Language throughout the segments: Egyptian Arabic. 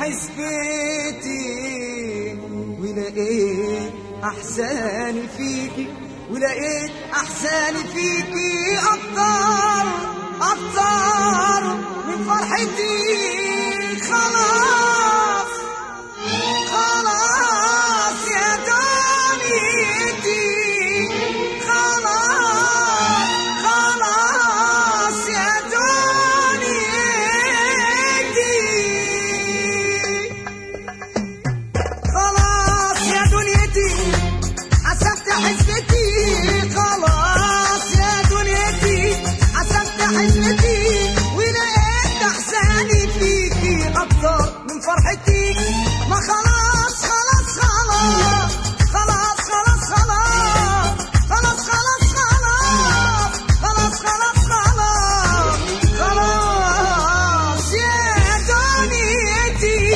حسبتي ولقيت احزاني فيكي ولقيت احزاني فيكي اكتر اكتر من فرحتي خلاص خلاص يا دنيتي خلاص خلاص يا دنيتي خلاص يا دنيتي حسبت حسبتي خلاص يا دنيتي حسبت حسبتي ولقيت احزاني فيكي اكتر من فرحتي ما خلاص خلاص خلاص خلاص خلاص خلاص خلاص خلاص خلاص خلاص خلاص خلاص خلاص يا دنيتي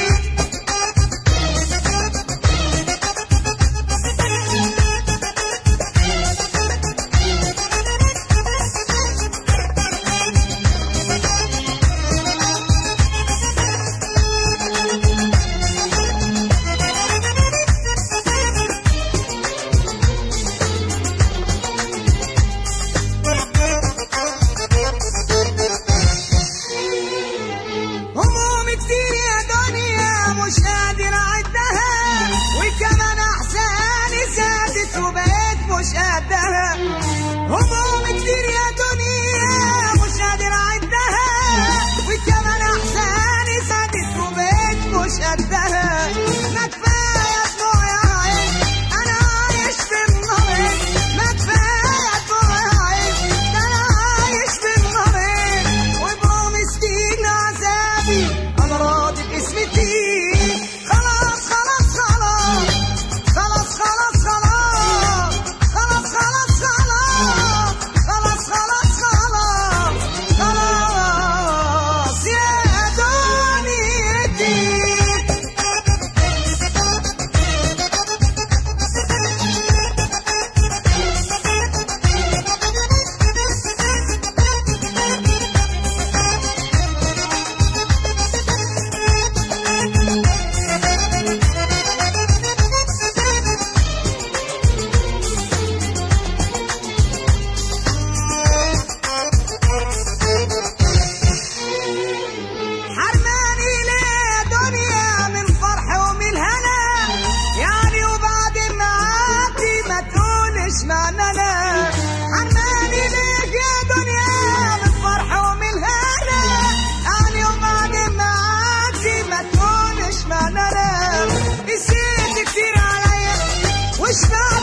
هموم كتير يا دنيا مش قادر اعدها وكمان احزاني زادت وبقيت مش قدها هموم كتير يا دنيا مش قادر اعدها وكمان احزاني زادت وبقيت مش قدها ما كفايه دموع يا عين انا عايش في النار ما كفايه دموع يا عين ده انا عايش في النار وابقوا مسكين عذابي انا راضي باسمتي خلاص خلاص خلاص خلاص خلاص خلاص خلاص خلاص خلاص خلاص خلاص خلاص خلاص يا دنيتي حرماني ليه دنيا من فرح ومن هنا يعني وبعد معاكي ما تقولش معنانا حرماني ليه يا دنيا من فرح ومن هنا يعني وبعد معاكي ما تقولش معنانا نسيت كتير عليا وش بعد